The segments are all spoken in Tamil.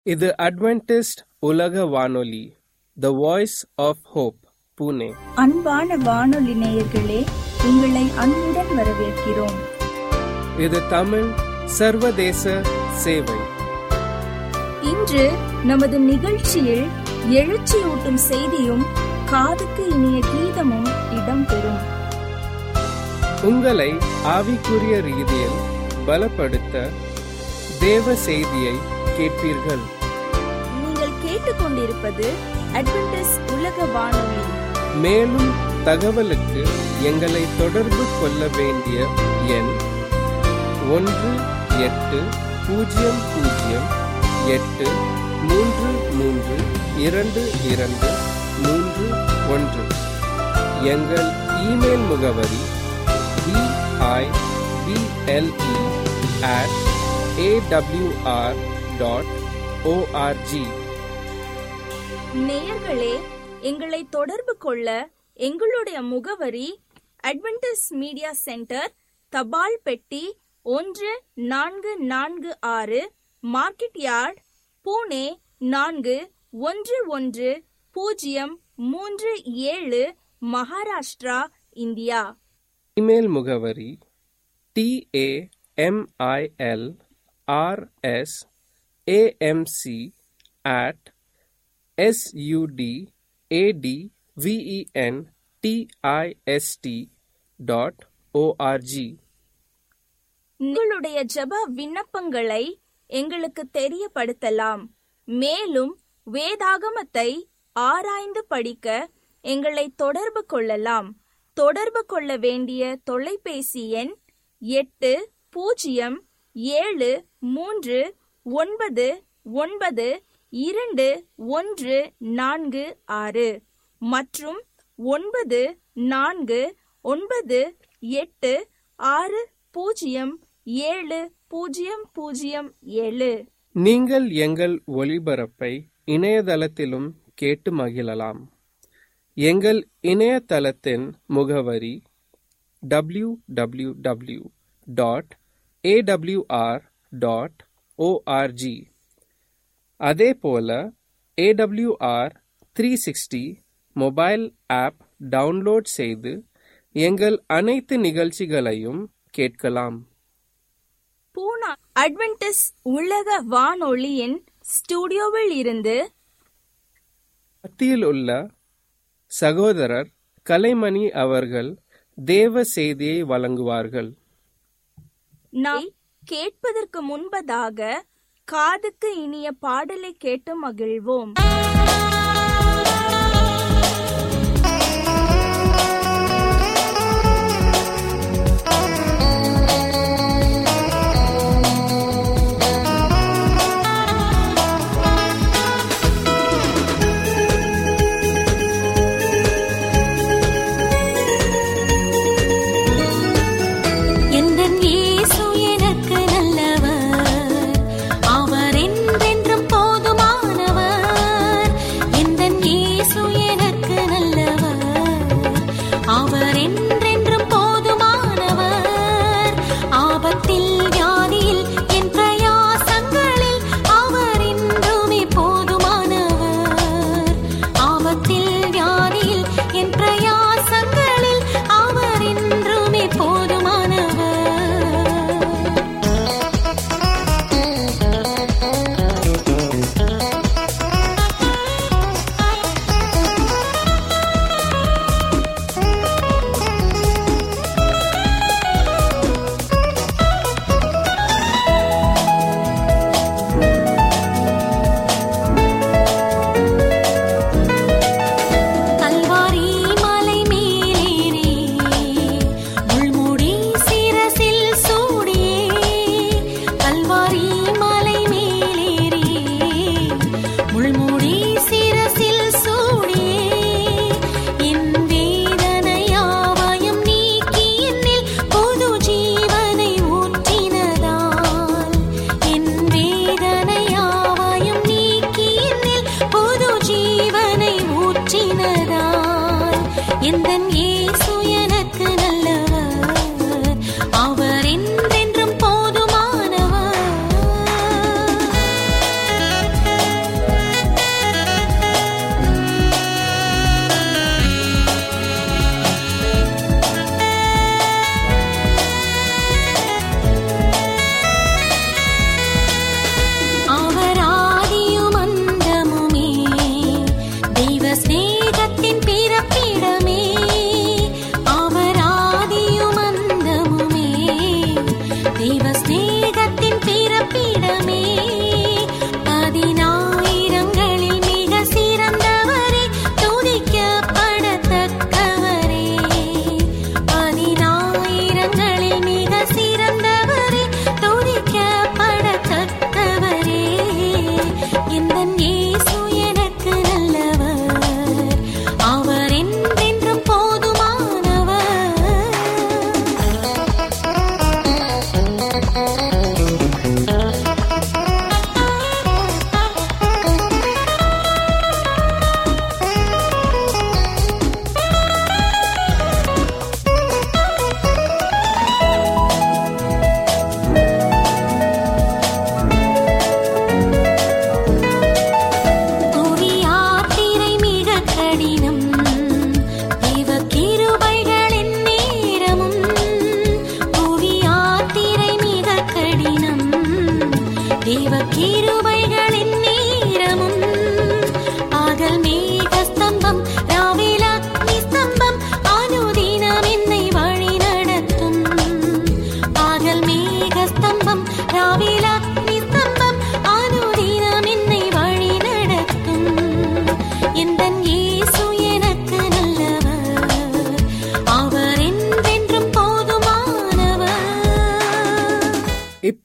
இது அட்வென்டிஸ்ட் உலக வானொலி the voice of hope Pune அன்பான வானொலி நேயர்களே உங்களை அன்புடன் வரவேற்கிறோம் இது தமிழ் சர்வதேச சேவை இன்று நமது நிகழ்ச்சியில் எழுச்சியூட்டும் செய்தியும் காதுக்கு இனிய கீதமும் இடம்பெறும் உங்களை ஆவிக்குரிய ரீதியில் பலப்படுத்த தேவ செய்தியை கேட்பீர்கள் நீங்கள் கேட்டுக்கொண்டிருப்பது அட்வென்டிஸ் உலக வானொலி மேலும் தகவலுக்கு எங்களை தொடர்பு கொள்ள வேண்டிய எண் ஒன்று எட்டு பூஜ்ஜியம் பூஜ்ஜியம் எட்டு மூன்று மூன்று இரண்டு இரண்டு மூன்று ஒன்று எங்கள் இமெயில் முகவரி BIBLE at AWR dot ORG நேயர்களே எங்களை தொடர்பு கொள்ள எங்களுடைய முகவரி அட்வென்டிஸ் மீடியா சென்டர் தபால் பெட்டி ஒன்று நான்கு நான்கு ஆறு மார்க்கெட் யார்ட் பூனே நான்கு ஒன்று ஒன்று பூஜ்ஜியம் மூன்று ஏழு மகாராஷ்டிரா இந்தியா இமெயில் முகவரி TAMIL RS AMC at SUD AT VEN TIST dot ORG உங்களுடைய ஜெப விண்ணப்பங்களை எங்களுக்கு தெரியப்படுத்தலாம் மேலும் வேதாகமத்தை ஆராய்ந்து படிக்க எங்களை தொடர்பு கொள்ளலாம் தொடர்பு கொள்ள வேண்டிய தொலைபேசி எண் எட்டு பூஜ்ஜியம் ஏழு மூன்று ஒன்பது ஒன்பது இரண்டு ஒன்று நான்கு ஆறு மற்றும் ஒன்பது நான்கு ஒன்பது எட்டு ஆறு பூஜ்ஜியம் ஏழு பூஜ்ஜியம் பூஜ்ஜியம் ஏழு நீங்கள் எங்கள் ஒளிபரப்பை இணையதளத்திலும் கேட்டு மகிழலாம் எங்கள் இணையதளத்தின் முகவரி W W W dot AWR dot ORG அதே போல AWR three sixty mobile app download செய்து எங்கள் அனைத்து நிகழ்ச்சிகளையும் கேட்கலாம் பூனா அட்வென்டிஸ் உலக வானொலியின் ஸ்டுடியோவில் இருந்து மத்தியில் உள்ள சகோதரர் கலைமணி அவர்கள் தேவ செய்தியை வழங்குவார்கள் நாம் கேட்பதற்கு முன்பதாக காதுக்கு இனிய பாடலை கேட்டு மகிழ்வோம் எந்தன் இயேசு எனக்கு நல்லவர் அவர் என்றென்றும் போதுமானவர் எந்தன் இயேசு எனக்கு நல்லவர் அவர் என்றென்றும் போதுமானவர் ஆபத்தில் வியாதியில் என் பிரயாசங்களில் அவர் என்றுமே போதுமானவர் ஆபத்தில் வியாதியில் என் பிரயாசங்களில் அவர் என்றுமே போதுமானவர் கல்வாரி மலை மேலேறி முள்முடி சிரசில் சூடியே கல்வாரி மலை மேலேறி முள்முடி சிரசில் சூடியே என் வேதனையாவயம் நீக்கி என்னில் புது ஜீவனை ஊற்றினதால் என் வேதனையாவயம் நீக்கி என்னில் புது ஜீவனை ஊற்றினதால் எந்தன் இயேசு எனக்கு நல்லவர் அவர் என்றென்றும் போதுமானவர்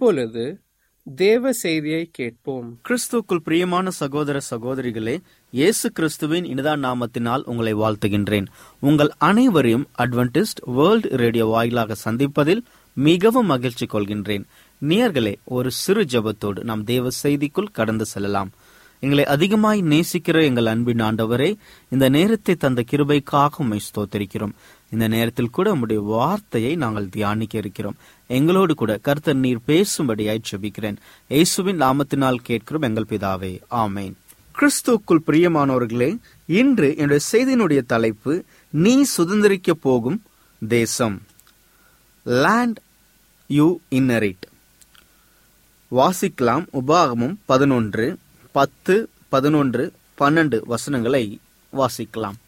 இப்பொழுது தேவ செய்தியை கேட்போம் கிறிஸ்துக்குள் பிரியமான சகோதர சகோதரிகளே இயேசு கிறிஸ்துவின் இனிதான நாமத்தினால் உங்களை வாழ்த்துகின்றேன் உங்கள் அனைவரையும் அட்வென்டிஸ்ட் வேர்ல்ட் ரேடியோ வாயிலாக சந்திப்பதில் மிகவும் மகிழ்ச்சி கொள்கின்றேன் நேயர்களே ஒரு சிறு ஜெபத்தோடு நாம் தேவ செய்திக்குள் கடந்து செல்லலாம் எங்களை அதிகமாய் நேசிக்கிற எங்கள் அன்பின் ஆண்டவரே இந்த நேரத்தை தந்த கிருபைக்காக உம்மை ஸ்தோத்திரிக்கிறோம் இந்த நேரத்தில் கூட உம்முடைய வார்த்தையை நாங்கள் தியானிக்க இருக்கிறோம் எங்களோடு கூட கர்த்தர் நீர் பேசும்படியாய் ஜெபிக்கிறேன் இயேசுவின் நாமத்தினால் கேட்கிறோம் எங்கள் பிதாவே ஆமேன் கிறிஸ்துக்குள் பிரியமானவர்களே இன்று என்னுடைய செய்தியினுடைய தலைப்பு நீ சுதந்திரிக்க போகும் தேசம் லேண்ட் யூ இன்னரிட் வாசிக்கலாம் உபாகமும் பதினொன்று பத்து பதினொன்று பன்னெண்டு வசனங்களை வாசிக்கலாம்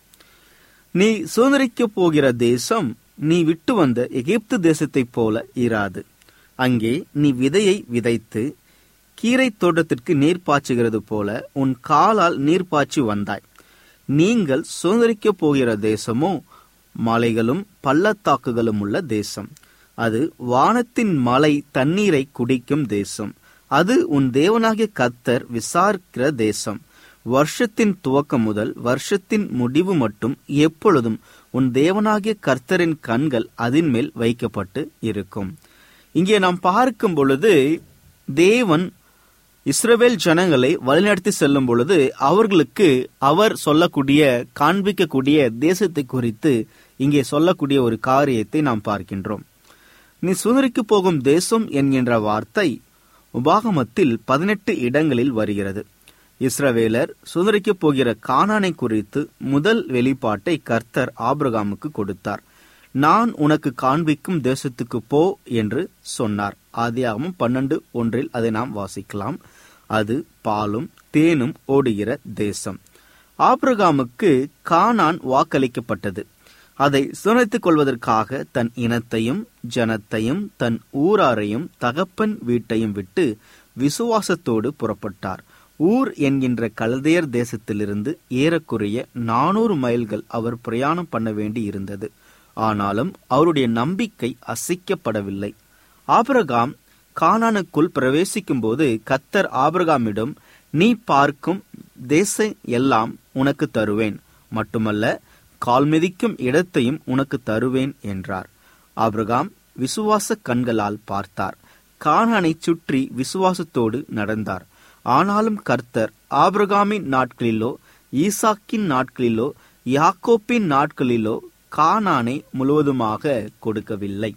நீ சுதந்திரிக்கப் போகிற தேசம் நீ விட்டு வந்த எகிப்து தேசத்தைப் போல இராது அங்கே நீ விதையை விதைத்து கீரை தோட்டத்திற்கு நீர் பாய்ச்சுகிறது போல உன் காலால் நீர் பாய்ச்சி வந்தாய் நீங்கள் சுதந்திரிக்கப் போகிற தேசமோ மலைகளும் பள்ளத்தாக்குகளும் உள்ள தேசம் அது வானத்தின் மலை தண்ணீரை குடிக்கும் தேசம் அது உன் தேவனாகிய கத்தர் விசாரிக்கிற தேசம் வருஷத்தின் துவக்கம் முதல் வருஷத்தின் முடிவு மட்டும் எப்பொழுதும் உன் தேவனாகிய கர்த்தரின் கண்கள் அதின் மேல் வைக்கப்பட்டு இருக்கும் இங்கே நாம் பார்க்கும் பொழுது தேவன் இஸ்ரவேல் ஜனங்களை வழிநடத்தி செல்லும் பொழுது அவர்களுக்கு அவர் சொல்லக்கூடிய காண்பிக்கக்கூடிய தேசத்தை குறித்து இங்கே சொல்லக்கூடிய ஒரு காரியத்தை நாம் பார்க்கின்றோம் நீ சுதரிக்கு போகும் தேசம் என்கின்ற வார்த்தை உபாகமத்தில் பதினெட்டு இடங்களில் வருகிறது இஸ்ரவேலர் சுதரிக்கப் போகிற கானானை குறித்து முதல் வெளிப்பாட்டை கர்த்தர் ஆபிரகாமுக்கு கொடுத்தார் நான் உனக்கு காண்பிக்கும் தேசத்துக்கு போ என்று சொன்னார் ஆதியாகமும் பன்னெண்டு ஒன்றில் அதை நாம் வாசிக்கலாம் அது பாலும் தேனும் ஓடுகிற தேசம் ஆபிரகாமுக்கு கானான் வாக்களிக்கப்பட்டது அதை சுனைத்துக் கொள்வதற்காக தன் இனத்தையும் ஜனத்தையும் தன் ஊராரையும் தகப்பன் வீட்டையும் விட்டு விசுவாசத்தோடு புறப்பட்டார் ஊர் என்கின்ற கல்தையர் தேசத்திலிருந்து ஏறக்குறைய நானூறு மைல்கள் அவர் பிரயாணம் பண்ண வேண்டி இருந்தது ஆனாலும் அவருடைய நம்பிக்கை அசைக்கப்படவில்லை ஆபிரகாம் கானானுக்குள் பிரவேசிக்கும் போது கத்தர் ஆபிரகாமிடம் நீ பார்க்கும் தேச எல்லாம் உனக்கு தருவேன் மட்டுமல்ல கால் மிதிக்கும் இடத்தையும் உனக்கு தருவேன் என்றார் ஆபிரகாம் விசுவாச கண்களால் பார்த்தார் கானானை சுற்றி விசுவாசத்தோடு நடந்தார் ஆனாலும் கர்த்தர் ஆபிரகாமின் நாட்களிலோ ஈசாக்கின் நாட்களிலோ யாக்கோப்பின் நாட்களிலோ கானானை முழுவதுமாக கொடுக்கவில்லை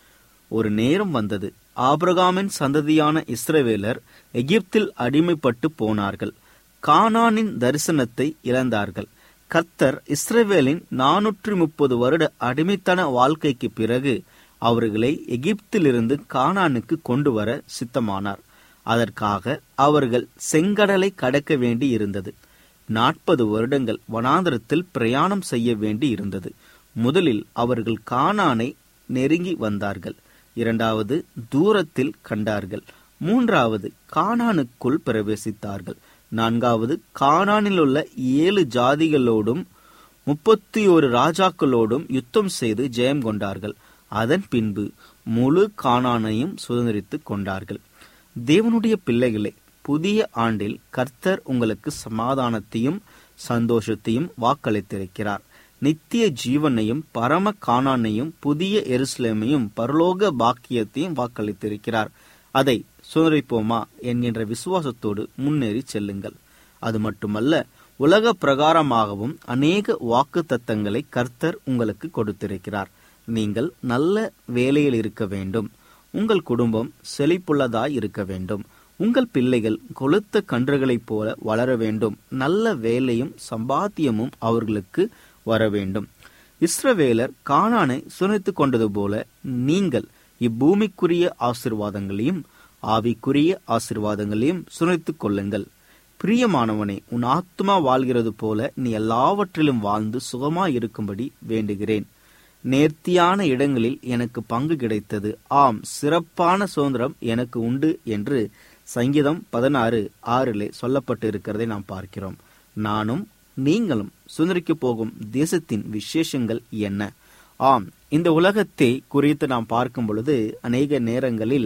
ஒரு நேரம் வந்தது ஆபிரகாமின் சந்ததியான இஸ்ரவேலர் எகிப்தில் அடிமைப்பட்டு போனார்கள் கானானின் தரிசனத்தை இழந்தார்கள் கர்த்தர் இஸ்ரவேலின் நானூற்றி முப்பது வருட அடிமைத்தன வாழ்க்கைக்கு பிறகு அவர்களை எகிப்திலிருந்து கானானுக்கு கொண்டு வர சித்தமானார் அதற்காக அவர்கள் செங்கடலை கடக்க வேண்டி இருந்தது நாற்பது வருடங்கள் வனாந்தரத்தில் பிரயாணம் செய்ய வேண்டி இருந்தது முதலில் அவர்கள் கானானை நெருங்கி வந்தார்கள் இரண்டாவது தூரத்தில் கண்டார்கள் மூன்றாவது கானானுக்குள் பிரவேசித்தார்கள் நான்காவது கானானில் உள்ள ஏழு ஜாதிகளோடும் முப்பத்தி ஒரு ராஜாக்களோடும் யுத்தம் செய்து ஜெயம் கொண்டார்கள் அதன் பின்பு முழு கானானையும் சுதந்திரித்துக் கொண்டார்கள் தேவனுடைய பிள்ளைகளே புதிய ஆண்டில் கர்த்தர் உங்களுக்கு சமாதானத்தையும் சந்தோஷத்தையும் வாக்களித்திருக்கிறார் நித்திய ஜீவனையும் பரம காணானையும் புதிய எருசலேமையும் பரலோக பாக்கியத்தையும் வாக்களித்திருக்கிறார் அதை சுதரிப்போமா என்கின்ற விசுவாசத்தோடு முன்னேறி செல்லுங்கள் அது மட்டுமல்ல உலக பிரகாரமாகவும் அநேக வாக்கு தத்தங்களை கர்த்தர் உங்களுக்கு கொடுத்திருக்கிறார் நீங்கள் நல்ல வேலையில் இருக்க வேண்டும் உங்கள் குடும்பம் செழிப்புள்ளதாய் இருக்க வேண்டும் உங்கள் பிள்ளைகள் கொளுத்த கன்றுகளைப் போல வளர வேண்டும் நல்ல வேலையும் சம்பாத்தியமும் அவர்களுக்கு வர வேண்டும் இஸ்ரவேலர் கானானை சுனைத்துக் கொண்டது போல நீங்கள் இப்பூமிக்குரிய ஆசிர்வாதங்களையும் ஆவிக்குரிய ஆசிர்வாதங்களையும் சுனைத்துக் கொள்ளுங்கள் பிரியமானவனே உன் ஆத்மா வாழ்கிறது போல நீ எல்லாவற்றிலும் வாழ்ந்து சுகமாய் இருக்கும்படி வேண்டுகிறேன் நேர்த்தியான இடங்களில் எனக்கு பங்கு கிடைத்தது ஆம் சிறப்பான சுதந்திரம் எனக்கு உண்டு என்று சங்கீதம் பதினாறு ஆறிலே சொல்லப்பட்டு இருக்கிறதை நாம் பார்க்கிறோம் நானும் நீங்களும் சுதந்திரிக்கப் போகும் தேசத்தின் விசேஷங்கள் என்ன ஆம் இந்த உலகத்தை குறித்து நாம் பார்க்கும் பொழுது அநேக நேரங்களில்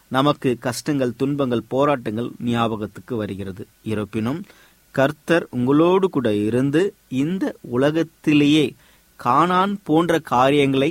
நமக்கு கஷ்டங்கள் துன்பங்கள் போராட்டங்கள் ஞாபகத்துக்கு வருகிறது இருப்பினும் கர்த்தர் உங்களோடு கூட இருந்து இந்த உலகத்திலேயே கானான் போன்ற காரியங்களை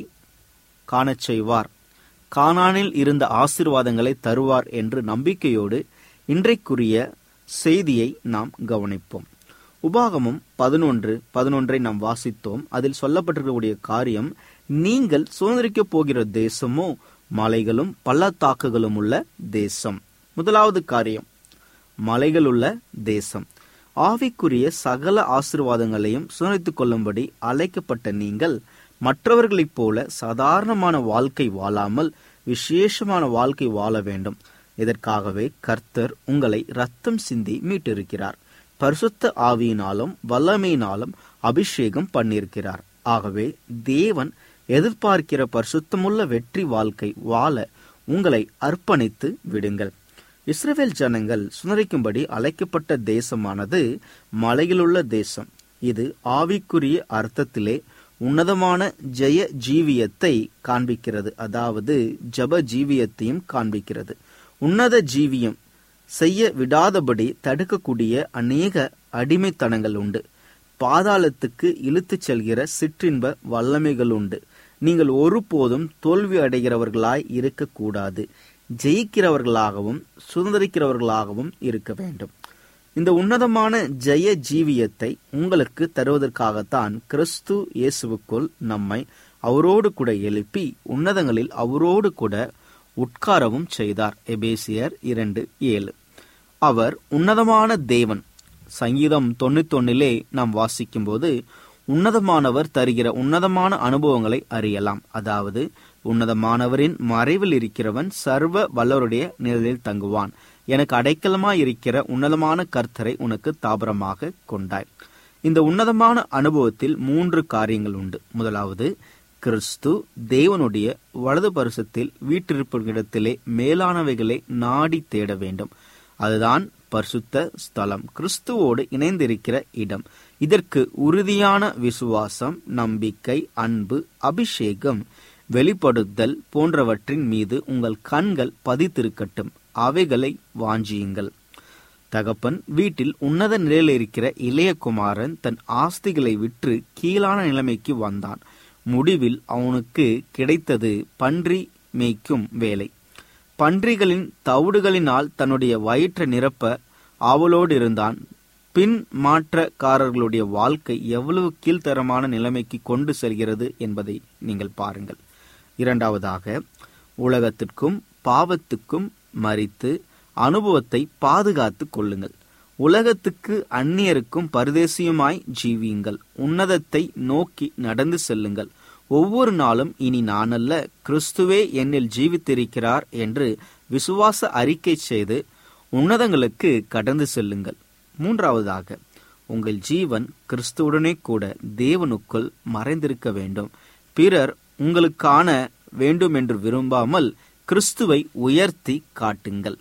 காணச் செய்வார் கானானில் இருந்த ஆசீர்வாதங்களை தருவார் என்று நம்பிக்கையோடு இன்றைக்குரிய செய்தியை நாம் கவனிப்போம் உபாகமம் பதினொன்று பதினொன்றை நாம் வாசித்தோம் அதில் சொல்லப்பட்டிருக்கக்கூடிய காரியம் நீங்கள் சுதந்திரிக்கப் போகிற தேசமோ மலைகளும் பள்ளத்தாக்குகளும் உள்ள தேசம் முதலாவது காரியம் மலைகள் உள்ள தேசம் ஆவிக்குரிய சகல ஆசீர்வாதங்களையும் சுதந்திரித்துக் கொள்ளும்படி அழைக்கப்பட்ட நீங்கள் மற்றவர்களைப் போல சாதாரணமான வாழ்க்கை வாழாமல் விசேஷமான வாழ்க்கை வாழ வேண்டும் இதற்காகவே கர்த்தர் உங்களை ரத்தம் சிந்தி மீட்டிருக்கிறார் பரிசுத்த ஆவியினாலும் வல்லமையினாலும் அபிஷேகம் பண்ணியிருக்கிறார் ஆகவே தேவன் எதிர்பார்க்கிற பரிசுத்தமுள்ள வெற்றி வாழ்க்கை வாழ உங்களை அர்ப்பணித்து விடுங்கள் இஸ்ரவேல் ஜனங்கள் சுனரிக்கும்படி அழைக்கப்பட்ட தேசமானது மலையிலுள்ள தேசம் இது ஆவிக்குரிய அர்த்தத்திலே உன்னதமான ஜெய ஜீவியத்தை காண்பிக்கிறது அதாவது ஜப ஜீவியத்தையும் காண்பிக்கிறது உன்னத ஜீவியம் செய்ய விடாதபடி தடுக்கக்கூடிய அநேக அடிமைத்தனங்கள் உண்டு பாதாளத்துக்கு இழுத்துச் செல்கிற சிற்றின்ப வல்லமைகள் உண்டு நீங்கள் ஒருபோதும் தோல்வி அடைகிறவர்களாய் இருக்கக்கூடாது ஜெயிக்கிறவர்களாகவும் சுதந்திரிக்கிறவர்களாகவும் இருக்க வேண்டும் இந்த உன்னதமான ஜெய ஜீவியத்தை உங்களுக்கு தருவதற்காகத்தான் கிறிஸ்து இயேசுவுக்குள் நம்மை அவரோடு கூட எழுப்பி உன்னதங்களில் அவரோடு கூட உட்காரவும் செய்தார் எபேசியர் இரண்டு ஏழு அவர் உன்னதமான தேவன் சங்கீதம் தொண்ணூத்தொன்னிலே நாம் வாசிக்கும்போது உன்னதமானவர் தருகிற உன்னதமான அனுபவங்களை அறியலாம் அதாவது உன்னதமானவரின் மறைவில் இருக்கிறவன் சர்வ வல்லவருடைய நிழலில் தங்குவான் எனக்கு அடைக்கலமாய் இருக்கிற உன்னதமான கர்த்தரை உனக்கு தாபரமாக கொண்டாய் இந்த உன்னதமான அனுபவத்தில் மூன்று காரியங்கள் உண்டு முதலாவது கிறிஸ்து தேவனுடைய வலது பரிசத்தில் வீட்டிருக்கும் இடத்திலே மேலானவைகளை நாடி தேட வேண்டும் அதுதான் பரிசுத்த ஸ்தலம் கிறிஸ்துவோடு இணைந்திருக்கிற இடம் இதற்கு உறுதியான விசுவாசம் நம்பிக்கை அன்பு அபிஷேகம் வெளிப்படுத்தல் போன்றவற்றின் மீது உங்கள் கண்கள் பதித்திருக்கட்டும் அவைகளை வாஞ்சியுங்கள் தகப்பன் வீட்டில் உன்னத நிலையில் இருக்கிற இளைய குமாரன் தன் ஆஸ்திகளை விற்று கீழான நிலைமைக்கு வந்தான் முடிவில் அவனுக்கு கிடைத்தது பன்றி மேய்க்கும் வேலை பன்றிகளின் தவிடுகளினால் தன்னுடைய வயிற்றை நிரப்ப ஆவலோடு இருந்தான் பின் மாற்றக்காரர்களுடைய வாழ்க்கை எவ்வளவு கீழ்த்தரமான நிலைமைக்கு கொண்டு செல்கிறது என்பதை நீங்கள் பாருங்கள் இரண்டாவதாக உலகத்திற்கும் பாவத்துக்கும் மறித்து அனுபவத்தை பாதுகாத்து கொள்ளுங்கள் உலகத்துக்கு அந்நியருக்கும் பரதேசியுமாய் ஜீவியுங்கள் உன்னதத்தை நோக்கி நடந்து செல்லுங்கள் ஒவ்வொரு நாளும் இனி நானல்ல கிறிஸ்துவே என்னில் ஜீவித்திருக்கிறார் என்று விசுவாச அறிக்கை செய்து உன்னதங்களுக்கு கடந்து செல்லுங்கள் மூன்றாவதாக உங்கள் ஜீவன் கிறிஸ்துவுடனே கூட தேவனுக்குள் மறைந்திருக்க வேண்டும் பிறர் உங்களுக்கான வேண்டும் என்று விரும்பாமல் கிறிஸ்துவை உயர்த்தி காட்டுங்கள்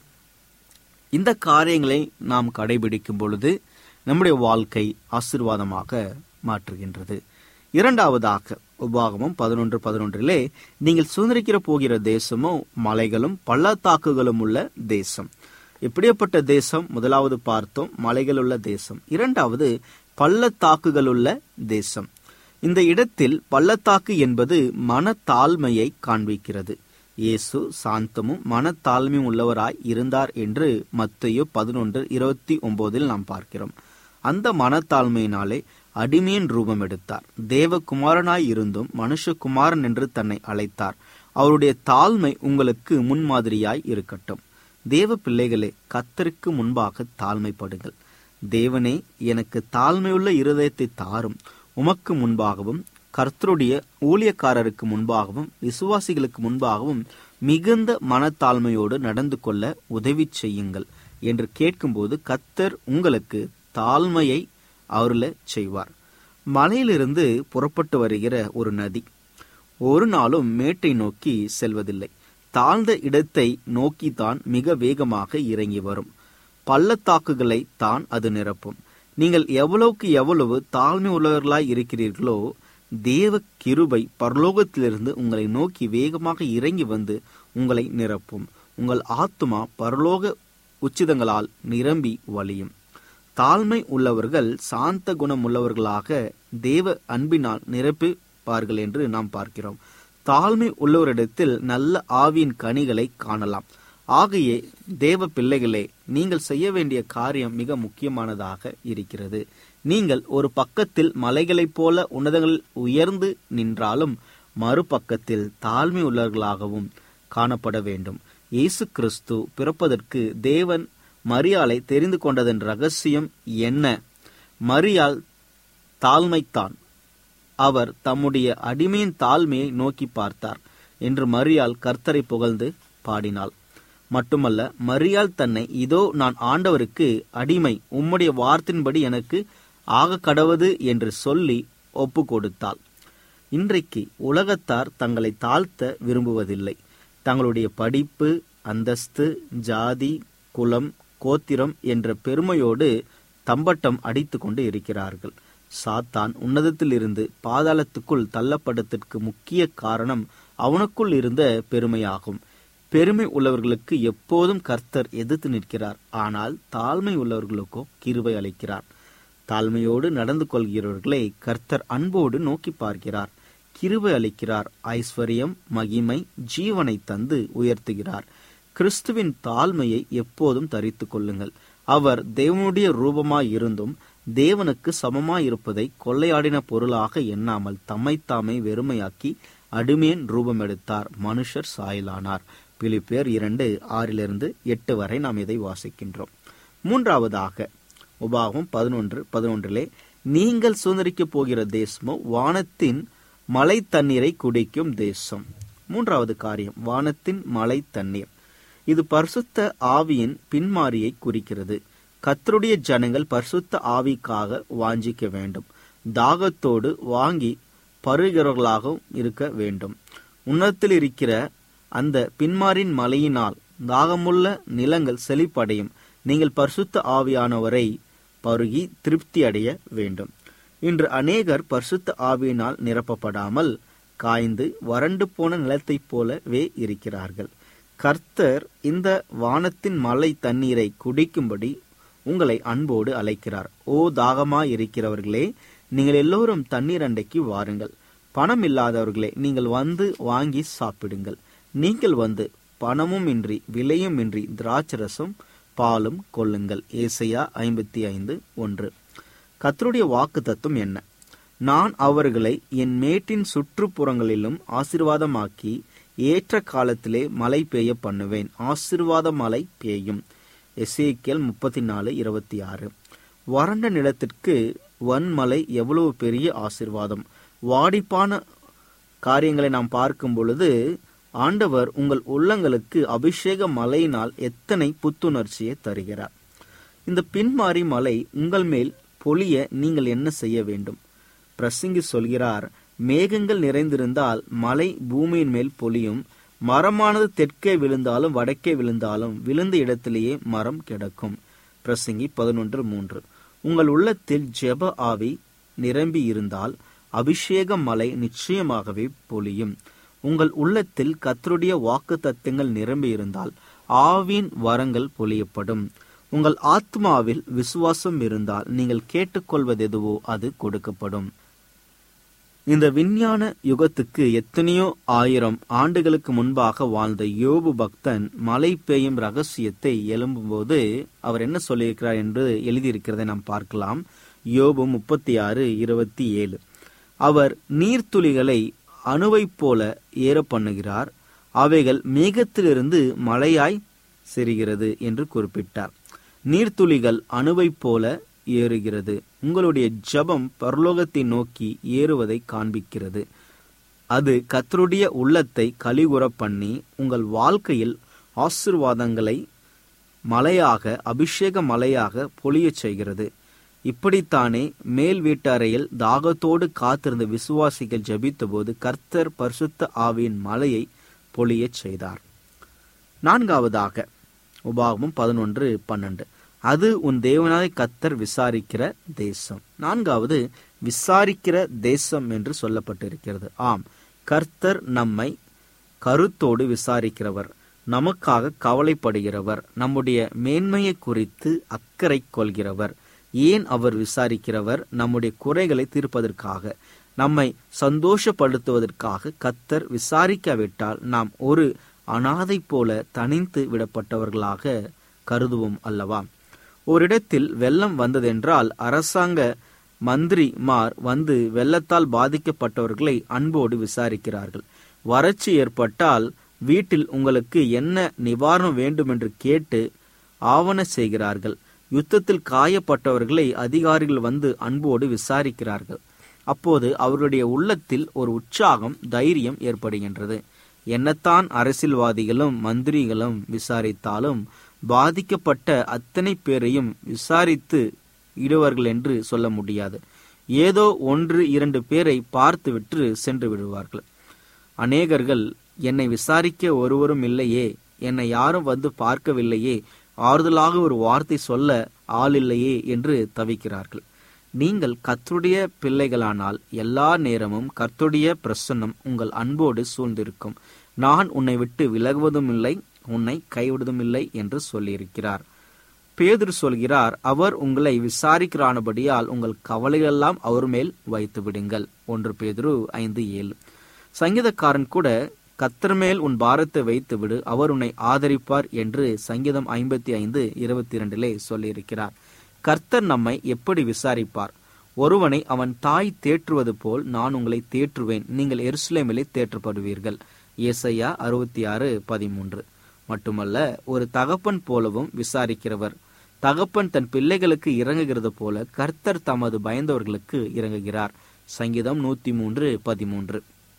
இந்த காரியங்களை நாம் கடைபிடிக்கும் பொழுது நம்முடைய வாழ்க்கை ஆசிர்வாதமாக மாற்றுகின்றது இரண்டாவதாக உபாகமும் பதினொன்று பதினொன்றிலே நீங்கள் சுதந்திரிக்கிற போகிற தேசமோ மலைகளும் பள்ளத்தாக்குகளும் உள்ள தேசம் எப்படியப்பட்ட தேசம் முதலாவது பார்த்தோம் மலைகள் உள்ள தேசம் இரண்டாவது பள்ளத்தாக்குகள் உள்ள தேசம் இந்த இடத்தில் பள்ளத்தாக்கு என்பது மனத்தாழ்மையை காண்பிக்கிறது இயேசு சாந்தமும் மனத்தாழ்மையும் உள்ளவராய் இருந்தார் என்று மத்தையோ பதினொன்று இருபத்தி ஒன்பதில் நாம் பார்க்கிறோம் அந்த மனத்தாழ்மையினாலே அடிமையின் ரூபம் எடுத்தார் தேவகுமாரனாய் இருந்தும் மனுஷகுமாரன் என்று தன்னை அழைத்தார் அவருடைய தாழ்மை உங்களுக்கு முன்மாதிரியாய் இருக்கட்டும் தேவ பிள்ளைகளே கத்தருக்கு முன்பாக தாழ்மைப்படுங்கள் தேவனே எனக்கு தாழ்மையுள்ள இருதயத்தை தாரும் உமக்கு முன்பாகவும் கர்த்தருடைய ஊழியக்காரருக்கு முன்பாகவும் விசுவாசிகளுக்கு முன்பாகவும் மிகுந்த மனத்தாழ்மையோடு நடந்து கொள்ள உதவி செய்யுங்கள் என்று கேட்கும்போது கத்தர் உங்களுக்கு தாழ்மையை அவர்ல செய்வார் மலையிலிருந்து புறப்பட்டு வருகிற ஒரு நதி ஒரு நாளும் மேட்டை நோக்கி செல்வதில்லை தாழ்ந்த இடத்தை நோக்கித்தான் மிக வேகமாக இறங்கி வரும் பள்ளத்தாக்குகளை தான் அது நிரப்பும் நீங்கள் எவ்வளவுக்கு எவ்வளவு தாழ்மை உள்ளவர்களாய் இருக்கிறீர்களோ தேவ கிருபை பரலோகத்திலிருந்து உங்களை நோக்கி வேகமாக இறங்கி வந்து உங்களை நிரப்பும் உங்கள் ஆத்துமா பரலோக உச்சிதங்களால் நிரம்பி வழியும் தாழ்மை உள்ளவர்கள் சாந்த குணம் உள்ளவர்களாக தேவ அன்பினால் நிரப்பிப்பார்கள் என்று நாம் பார்க்கிறோம் தாழ்மை உள்ளவரிடத்தில் நல்ல ஆவியின் கனிகளை காணலாம் ஆகையே தேவ பிள்ளைகளே நீங்கள் செய்ய வேண்டிய காரியம் மிக முக்கியமானதாக இருக்கிறது நீங்கள் ஒரு பக்கத்தில் மலைகளைப் போல உன்னதங்கள் உயர்ந்து நின்றாலும் மறுபக்கத்தில் தாழ்மை உள்ளவர்களாகவும் காணப்பட வேண்டும் இயேசு கிறிஸ்து பிறப்பதற்கு தேவன் மரியாளை தெரிந்து கொண்டதன் ரகசியம் என்ன மரியாள் தாழ்மைத்தான் அவர் தம்முடைய அடிமையின் தாழ்மையை நோக்கி பார்த்தார் என்று மரியாள் கர்த்தரை புகழ்ந்து பாடினாள் மட்டுமல்ல மரியாள் தன்னை இதோ நான் ஆண்டவருக்கு அடிமை உம்முடைய வார்த்தையின்படி எனக்கு ஆக கடவது என்று சொல்லி ஒப்பு கொடுத்தாள் இன்றைக்கு உலகத்தார் தங்களை தாழ்த்த விரும்புவதில்லை தங்களுடைய படிப்பு அந்தஸ்து ஜாதி குலம் கோத்திரம் என்ற பெருமையோடு தம்பட்டம் அடித்து கொண்டு இருக்கிறார்கள் சாத்தான் உன்னதத்திலிருந்து பாதாளத்துக்குள் தள்ளப்படத்திற்கு முக்கிய காரணம் அவனுக்குள் இருந்த பெருமையாகும் பெருமை உள்ளவர்களுக்கு எப்போதும் கர்த்தர் எதிர்த்து நிற்கிறார் ஆனால் தாழ்மை உள்ளவர்களுக்கோ கிருபை அளிக்கிறார் தாழ்மையோடு நடந்து கொள்கிறவர்களை கர்த்தர் அன்போடு நோக்கி பார்க்கிறார் கிருபை அளிக்கிறார் ஐஸ்வர்யம் மகிமை ஜீவனை தந்து உயர்த்துகிறார் கிறிஸ்துவின் தாழ்மையை எப்போதும் தரித்துக் கொள்ளுங்கள் அவர் தேவனுடைய ரூபமாய் இருந்தும் தேவனுக்கு சமமாய் இருப்பதை கொள்ளையாடின பொருளாக எண்ணாமல் தம்மைத்தாமே வெறுமையாக்கி அடிமேன் ரூபம் எடுத்தார் மனுஷர் சாயலானார் பிலிப்பேர் இரண்டு ஆறிலிருந்து எட்டு வரை நாம் இதை வாசிக்கின்றோம் மூன்றாவதாக உபாகம் பதினொன்று பதினொன்றிலே நீங்கள் சுதந்திரிக்கப் போகிற தேசமோ வானத்தின் மலை தண்ணீரை குடிக்கும் தேசம் மூன்றாவது காரியம் வானத்தின் மலை தண்ணீர் இது பரிசுத்த ஆவியின் பின்மாரியை குறிக்கிறது கத்தருடைய ஜனங்கள் பரிசுத்த ஆவிக்காக வாஞ்சிக்க வேண்டும் தாகத்தோடு வாங்கி பருகிறவர்களாகவும் இருக்க வேண்டும் உன்னதத்தில் இருக்கிற அந்த பின்மாரின் மலையினால் தாகமுள்ள நிலங்கள் செழிப்படையும் நீங்கள் பரிசுத்த ஆவியானவரை பருகி திருப்தி அடைய வேண்டும் இன்று அநேகர் பரிசுத்த ஆவியினால் நிரப்பப்படாமல் காய்ந்து வறண்டு போன நிலத்தைப் போலவே இருக்கிறார்கள் கர்த்தர் இந்த வானத்தின் மலை தண்ணீரை குடிக்கும்படி உங்களை அன்போடு அழைக்கிறார் ஓ தாகமாய் இருக்கிறவர்களே நீங்கள் எல்லோரும் தண்ணீர் அண்டைக்கு வாருங்கள் பணம் இல்லாதவர்களே நீங்கள் வந்து வாங்கி சாப்பிடுங்கள் நீங்கள் வந்து பணமும் இன்றி விலையும் இன்றி திராட்சரசம் பாலும் கொள்ளுங்கள் ஏசையா ஐம்பத்தி ஐந்து ஒன்று கத்தருடைய வாக்கு தத்துவம் என்ன நான் அவர்களை என் மேட்டின் சுற்றுப்புறங்களிலும் ஆசிர்வாதமாக்கி ஏற்ற காலத்திலே மழை பெய்ய பண்ணுவேன் ஆசிர்வாத மழை பெய்யும் எசேக்கியல் முப்பத்தி நாலு இருபத்தி ஆறு வறண்ட நிலத்திற்கு வன்மலை எவ்வளவு பெரிய ஆசிர்வாதம் வாடிப்பான காரியங்களை நாம் பார்க்கும் பொழுது ஆண்டவர் உங்கள் உள்ளங்களுக்கு அபிஷேக மலையினால் எத்தனை புத்துணர்ச்சியை தருகிறார் இந்த பின்மாறி மலை உங்கள் மேல் பொழிய நீங்கள் என்ன செய்ய வேண்டும் பிரசங்கி சொல்கிறார் மேகங்கள் நிறைந்திருந்தால் மலை பூமியின் மேல் பொழியும் மரமானது தெற்கே விழுந்தாலும் வடக்கே விழுந்தாலும் விழுந்த இடத்திலேயே மரம் கிடக்கும் பிரசங்கி பதினொன்று மூன்று உங்கள் உள்ளத்தில் ஜெப ஆவி நிரம்பி இருந்தால் அபிஷேக மலை நிச்சயமாகவே பொழியும் உங்கள் உள்ளத்தில் கத்தருடைய வாக்கு தத்துவங்கள் நிரம்பி இருந்தால் ஆவின் வரங்கள் பொழியப்படும் உங்கள் ஆத்மாவில் விசுவாசம் இருந்தால் நீங்கள் கேட்டுக்கொள்வது எதுவோ அது கொடுக்கப்படும் இந்த விஞ்ஞான யுகத்துக்கு எத்தனையோ ஆயிரம் ஆண்டுகளுக்கு முன்பாக வாழ்ந்த யோபு பக்தன் மழை பெய்யும் ரகசியத்தை எழும்பும்போது அவர் என்ன சொல்லியிருக்கிறார் என்று எழுதியிருக்கிறதை நாம் பார்க்கலாம் யோபு முப்பத்தி ஆறு இருபத்தி ஏழு அவர் நீர்த்துளிகளை அணுவைப் போல ஏற பண்ணுகிறார் அவைகள் மேகத்திலிருந்து மழையாய் செரிகிறது என்று குறிப்பிட்டார் நீர்த்துளிகள் அணுவைப் போல ஏறுகிறது உங்களுடைய ஜபம் பரலோகத்தை நோக்கி ஏறுவதை காண்பிக்கிறது அது கத்தருடைய உள்ளத்தை கலிகுற பண்ணி உங்கள் வாழ்க்கையில் ஆசிர்வாதங்களை மலையாக அபிஷேக மலையாக பொழியச் செய்கிறது இப்படித்தானே மேல் வீட்டறையில் தாகத்தோடு காத்திருந்த விசுவாசிகள் ஜபித்தபோது கர்த்தர் பரிசுத்த ஆவியின் மலையை பொழியச் செய்தார் நான்காவதாக உபாகமும் பதினொன்று பன்னெண்டு அது உன் தேவனாய் கத்தர் விசாரிக்கிற தேசம் நான்காவது விசாரிக்கிற தேசம் என்று சொல்லப்பட்டிருக்கிறது ஆம் கர்த்தர் நம்மை கருத்தோடு விசாரிக்கிறவர் நமக்காக கவலைப்படுகிறவர் நம்முடைய மேன்மையை குறித்து அக்கறை கொள்கிறவர் ஏன் அவர் விசாரிக்கிறவர் நம்முடைய குறைகளை தீர்ப்பதற்காக நம்மை சந்தோஷப்படுத்துவதற்காக கத்தர் விசாரிக்காவிட்டால் நாம் ஒரு அனாதை போல தனித்து விடப்பட்டவர்களாக கருதுவோம் அல்லவா ஓரிடத்தில் வெள்ளம் வந்ததென்றால் அரசாங்க மந்திரிமார் வந்து வெள்ளத்தால் பாதிக்கப்பட்டவர்களை அன்போடு விசாரிக்கிறார்கள் வறட்சி ஏற்பட்டால் வீட்டில் உங்களுக்கு என்ன நிவாரணம் வேண்டும் என்று கேட்டு ஆவண செய்கிறார்கள் யுத்தத்தில் காயப்பட்டவர்களை அதிகாரிகள் வந்து அன்போடு விசாரிக்கிறார்கள் அப்போது அவர்களுடைய உள்ளத்தில் ஒரு உற்சாகம் தைரியம் ஏற்படுகின்றது என்னத்தான் அரசியல்வாதிகளும் மந்திரிகளும் விசாரித்தாலும் பாதிக்கப்பட்ட அத்தனை பேரையும் விசாரித்து இடுவார்கள் என்று சொல்ல முடியாது ஏதோ ஒன்று இரண்டு பேரை பார்த்துவிட்டு சென்று விடுவார்கள் அநேகர்கள் என்னை விசாரிக்க ஒருவரும் இல்லையே என்னை யாரும் வந்து பார்க்கவில்லையே ஆறுதலாக ஒரு வார்த்தை சொல்ல ஆள் இல்லையே என்று தவிக்கிறார்கள் நீங்கள் கர்த்தருடைய பிள்ளைகளானால் எல்லா நேரமும் கர்த்தருடைய பிரசன்னம் உங்கள் அன்போடு சூழ்ந்திருக்கும் நான் உன்னை விட்டு விலகுவதும் இல்லை உன்னை கைவிடுவதும் இல்லை என்று சொல்லியிருக்கிறார் பேதுரு சொல்கிறார் அவர் உங்களை விசாரிக்கிறானபடியால் உங்கள் கவலைகளெல்லாம் அவர் மேல் வைத்து விடுங்கள் ஒன்று பேதுரு ஐந்து ஏழு சங்கீதக்காரன் கூட கத்தர் மேல் உன் பாரத்தை வைத்து விடு அவர் உன்னை ஆதரிப்பார் என்று சங்கீதம் ஐம்பத்தி ஐந்து இருபத்தி இரண்டிலே சொல்லியிருக்கிறார் கர்த்தர் நம்மை எப்படி விசாரிப்பார் ஒருவனை அவன் தாய் தேற்றுவது போல் நான் உங்களை தேற்றுவேன் நீங்கள் எருசலேமிலே தேற்றப்படுவீர்கள் ஏசையா அறுபத்தி ஆறு பதிமூன்று மட்டுமல்ல ஒரு தகப்பன் போலவும் விசாரிக்கிறவர் தகப்பன் தன் பிள்ளைகளுக்கு இறங்குகிறது போல கர்த்தர் தமது பயந்தவர்களுக்கு இறங்குகிறார் சங்கீதம் நூத்தி மூன்று பதிமூன்று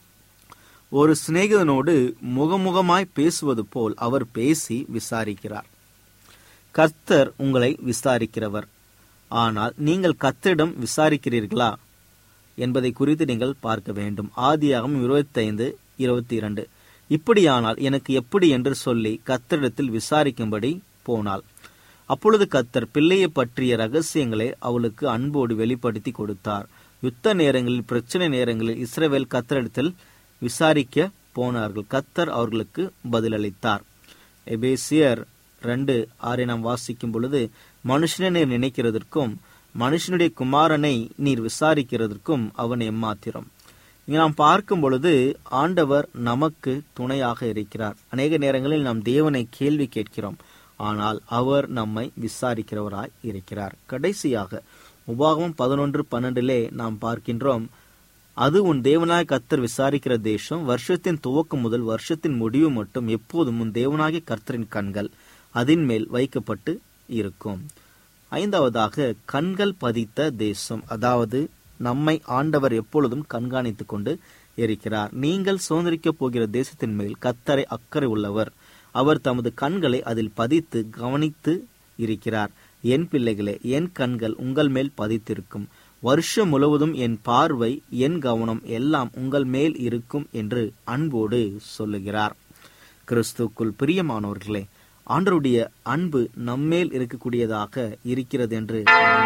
ஒரு சிநேகிதனோடு முகமுகமாய் பேசுவது போல் அவர் பேசி விசாரிக்கிறார் கர்த்தர் உங்களை விசாரிக்கிறவர் ஆனால் நீங்கள் கர்த்தரிடம் விசாரிக்கிறீர்களா என்பதை குறித்து நீங்கள் பார்க்க வேண்டும் ஆதியாகம் இருபத்தைந்து இருபத்தி இரண்டு இப்படியானால் எனக்கு எப்படி என்று சொல்லி கத்தரிடத்தில் விசாரிக்கும்படி போனாள் அப்பொழுது கத்தர் பிள்ளையை பற்றிய ரகசியங்களை அவளுக்கு அன்போடு வெளிப்படுத்தி கொடுத்தார் யுத்த நேரங்களில் பிரச்சனை நேரங்களில் இஸ்ரவேல் கத்தரிடத்தில் விசாரிக்க போனார்கள் கத்தர் அவர்களுக்கு பதிலளித்தார் எபேசியர் ரெண்டு ஆறை நாம் வாசிக்கும் பொழுது மனுஷனை நீர் நினைக்கிறதற்கும் மனுஷனுடைய குமாரனை நீர் விசாரிக்கிறதற்கும் அவன் எம்மாத்திரம் இங்கே நாம் பார்க்கும் பொழுது ஆண்டவர் நமக்கு துணையாக இருக்கிறார் அநேக நேரங்களில் நாம் தேவனை கேள்வி கேட்கிறோம் ஆனால் அவர் நம்மை விசாரிக்கிறவராய் இருக்கிறார் கடைசியாக உபாகமம் பதினொன்று பன்னெண்டிலே நாம் பார்க்கின்றோம் அது உன் தேவனாய் கர்த்தர் விசாரிக்கிற தேசம் வருஷத்தின் துவக்கம் முதல் வருஷத்தின் முடிவு மட்டும் எப்போதும் உன் தேவனாகிய கர்த்தரின் கண்கள் அதின் மேல் வைக்கப்பட்டு இருக்கும் ஐந்தாவதாக கண்கள் பதித்த தேசம் அதாவது நம்மை ஆண்டவர் எப்பொழுதும் கண்காணித்துக் கொண்டு இருக்கிறார் நீங்கள் சுதந்திரிக்கப் போகிற தேசத்தின் மேல் கத்தரை அக்கறை உள்ளவர் அவர் தமது கண்களை அதில் பதித்து கவனித்து இருக்கிறார் என் பிள்ளைகளே என் கண்கள் உங்கள் மேல் பதித்திருக்கும் வருஷம் முழுவதும் என் பார்வை என் கவனம் எல்லாம் உங்கள் மேல் இருக்கும் என்று அன்போடு சொல்லுகிறார் கிறிஸ்துக்குள் பிரியமானவர்களே ஆண்டருடைய அன்பு நம்மேல் இருக்கக்கூடியதாக இருக்கிறது என்று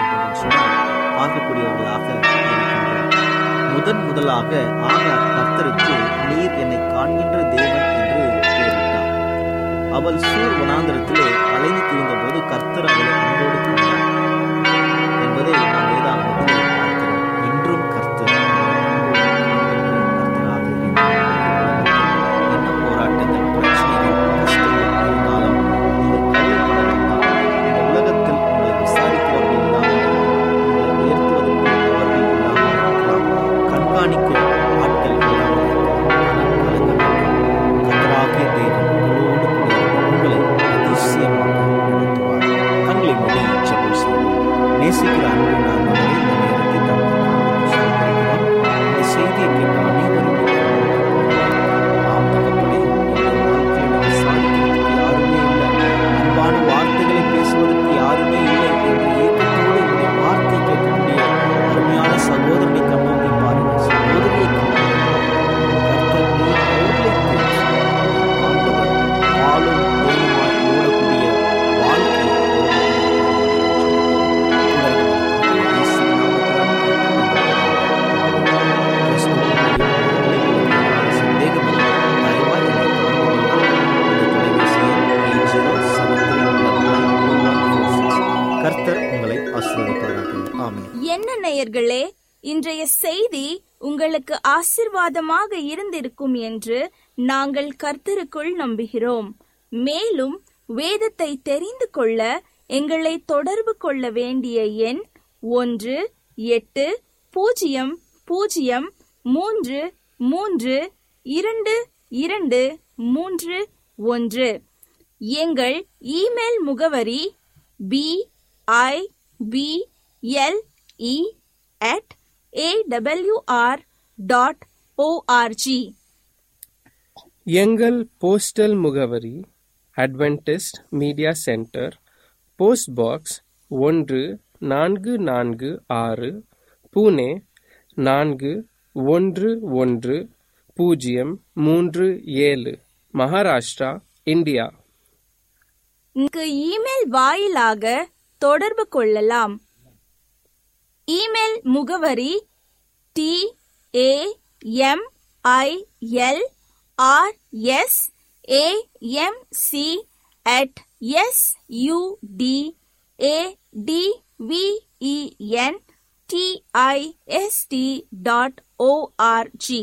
பார்க்கக்கூடியவர்களாக முதன் முதலாக ஆகார் கர்த்தருக்கு நீர் என்னை காண்கின்ற தேவன் என்று கூறிவிட்டார் அவள் சூர் வனாந்திரத்திலே அலைந்து திரிந்த போது கர்த்தர் அவளை அன்போடு கண்டார் என்பதை நாம் வேதாகமத்திலே பார்க்கிறோம் இன்றும் கர்த்தர் கர்த்தராக என்ன போராட்டங்கள் பிரச்சனைகள் கஷ்டங்கள் இருந்தாலும் நீங்கள் கவலைப்பட வேண்டாம் இந்த உலகத்தில் உங்களை விசாரிக்கிறவர்கள் இல்லாமல் உங்களை உயர்த்துவதற்கு அவர்கள் இல்லாமல் இருக்கலாம் கண்காணிக்கும் ஆட்கள் இல்லாமல் இருக்கலாம் ஆனால் கலங்க வேண்டாம் கர்த்தராகிய தேவன் உங்களோடு கூட உங்களை அதிசயமாக நடத்துவார் கண்களை மூடி ஜெபம் செய்வோம் நேசிக்கிற அன்பு நாங்கள் இந்த நேரத்தை தந்ததற்காக இந்த செய்தியை கேட்ட அனைவரும் ஆம் தகப்பனே எங்கள் வாழ்க்கையில் நம்ம சாதிக்கிறதுக்கு யாருமே இல்லை அன்பான வார்த்தைகளை பேசுவதற்கு யாருமே இல்லை என்று ஏக்கத்தோடு உங்களுடைய வார்த்தை கேட்கக்கூடிய அருமையான சகோதரனை கண்ணோக்கி பாருங்கள் சகோதரியை கர்த்தர் நீர் அவர்களை தேற்றி ஆண்டவர் பாலும் தேனுமாய் ஓடக்கூடிய வாழ்க்கை இயேசு ஆமென் என்ன நேயர்களே இன்றைய செய்தி உங்களுக்கு ஆசிர்வாதமாக இருந்திருக்கும் என்று நாங்கள் கர்த்தருக்குள் நம்புகிறோம் மேலும் வேதத்தை தெரிந்து கொள்ள எங்களை தொடர்பு கொள்ள வேண்டிய எண் ஒன்று எட்டு பூஜ்ஜியம் பூஜ்ஜியம் மூன்று மூன்று இரண்டு இரண்டு மூன்று ஒன்று எங்கள் இமெயில் முகவரி B I B L E at AWR dot ORG எங்கள் போஸ்டல் முகவரி Adventist media centre post box ஒன்று நான்கு நான்கு ஆறு புனே நான்கு ஒன்று ஒன்று பூஜ்ஜியம் மூன்று ஏழு மகாராஷ்டிரா இந்தியா இங்கு இமெயில் வாயிலாக தொடர்பு கொள்ளலாம் இமெயில் முகவரி T A M I L R S A M C at S U D A T V E N T I S T dot ORG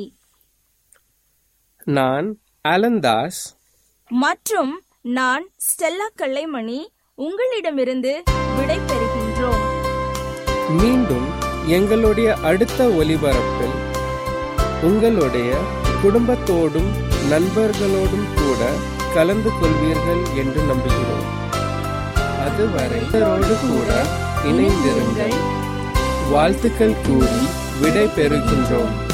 நான் அலந்தாஸ் மற்றும் நான் ஸ்டெல்லா கல்லைமணி உங்களிடமிருந்து விடை பெறுகின்றோம் மீண்டும் எங்களுடைய அடுத்த ஒலிபரப்பில் உங்களுடைய குடும்பத்தோடும் நண்பர்களோடும் கூட கலந்து கொள்வீர்கள் என்று நம்புகிறோம் அதுவரை இவரோடு கூட இணைந்திருங்கள் வாழ்த்துக்கள் கூறி விடை பெறுகின்றோம்